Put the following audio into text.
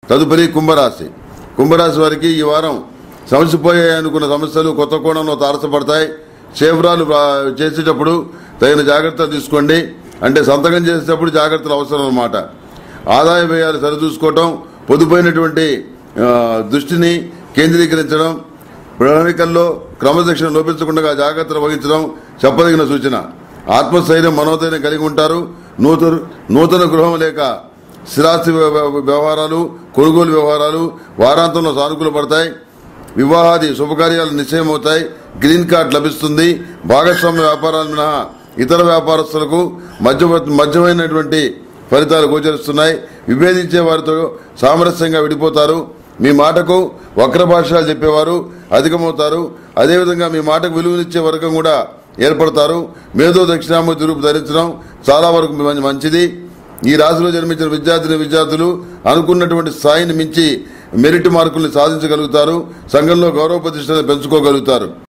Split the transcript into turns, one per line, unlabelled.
తదుపరి కుంభరాశి కుంభరాశి వారికి ఈ వారం సమసిపోయాయి అనుకున్న సమస్యలు కొత్త కోణంలో తారసపడతాయి చేవరాలు ప్రా- చేసేటప్పుడు తగిన జాగ్రత్తలు తీసుకోండి అంటే సంతకం చేసేటప్పుడు జాగ్రత్తలు అవసరం అన్నమాట ఆదాయ వ్యయాలు సరిచూసుకోవటం పొదుపైనటువంటి ఆ, దృష్టిని కేంద్రీకరించడం ప్రణాళికల్లో క్రమశిక్షణ లోపించకుండా జాగ్రత్తలు వహించడం చెప్పదగిన సూచన ఆత్మస్థైర్యం మనోధైర్యం కలిగి ఉంటారు నూతన నూతన గృహం లేక స్థిరాస్తి వ్య- వ్య- వ్యవహారాలు కొనుగోలు వ్యవహారాలు వారాంతంలో సానుకూల పడతాయి వివాహాది శుభకార్యాలు నిశ్చయమవుతాయి గ్రీన్ కార్డ్ లభిస్తుంది భాగస్వామ్య వ్యాపారాలు మినహా ఇతర వ్యాపారస్తులకు మధ్య మధ్యమైనటువంటి ఫలితాలు గోచరిస్తున్నాయి విభేదించే వారితో సామరస్యంగా విడిపోతారు మీ మాటకు వక్ర భాషలు చెప్పేవారు అధికమవుతారు అదేవిధంగా మీ మాటకు విలువనిచ్చే వర్గం కూడా ఏర్పడతారు మేధో దక్షిణామూర్తి రూపు ధరించడం చాలా వరకు మంచి- మంచిది ఈ రాశిలో జన్మించిన విద్యార్థిని విద్యార్థులు అనుకున్నటువంటి స్థాయిని మించి మెరిట్ మార్కుల్ని సాధించగలుగుతారు సంఘంలో గౌరవ ప్రతిష్టలు పెంచుకోగలుగుతారు